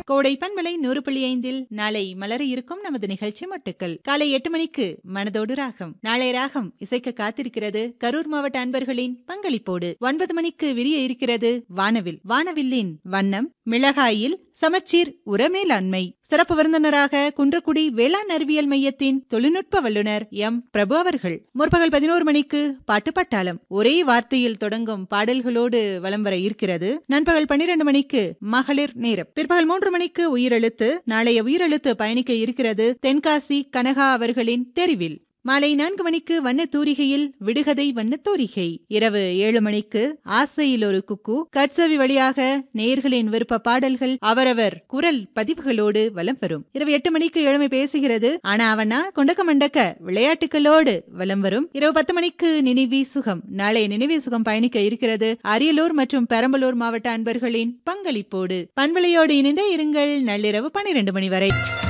கோடை பண்பலை நூறு புள்ளி ஐந்தில் நாளை மலர இருக்கும் நமது நிகழ்ச்சி மட்டுக்கள் காலை எட்டு மணிக்கு மனதோடு ராகம் நாளை ராகம் இசைக்க காத்திருக்கிறது கரூர் மாவட்ட அன்பர்களின் பங்களிப்போடு ஒன்பது மணிக்கு விரிய இருக்கிறது வானவில் வானவில்லின் வண்ணம் மிளகாயில் சமச்சீர் உரமேலாண்மை சிறப்பு விருந்தினராக குன்றக்குடி வேளாண் அறிவியல் மையத்தின் தொழில்நுட்ப வல்லுநர் எம் பிரபு அவர்கள் முற்பகல் பதினோரு மணிக்கு பாட்டு பட்டாளம் ஒரே வார்த்தையில் தொடங்கும் பாடல்களோடு வலம் வர இருக்கிறது நண்பகல் பன்னிரண்டு மணிக்கு மகளிர் நேரம் பிற்பகல் மூன்று மணிக்கு உயிரெழுத்து நாளைய உயிரெழுத்து பயணிக்க இருக்கிறது தென்காசி கனகா அவர்களின் தெரிவில் மாலை நான்கு மணிக்கு வண்ண தூரிகையில் விடுகதை வண்ண தூரிகை இரவு ஏழு மணிக்கு ஆசையில் ஒரு குக்கு கட்சவி வழியாக நேர்களின் விருப்ப பாடல்கள் அவரவர் குரல் பதிவுகளோடு வலம் வரும் இரவு எட்டு மணிக்கு எழுமை பேசுகிறது ஆனா அவனா கொண்டக்க மண்டக்க விளையாட்டுகளோடு வலம் வரும் இரவு பத்து மணிக்கு நினைவி சுகம் நாளை நினைவி சுகம் பயணிக்க இருக்கிறது அரியலூர் மற்றும் பெரம்பலூர் மாவட்ட அன்பர்களின் பங்களிப்போடு பண்பலையோடு இணைந்தே இருங்கள் நள்ளிரவு பனிரெண்டு மணி வரை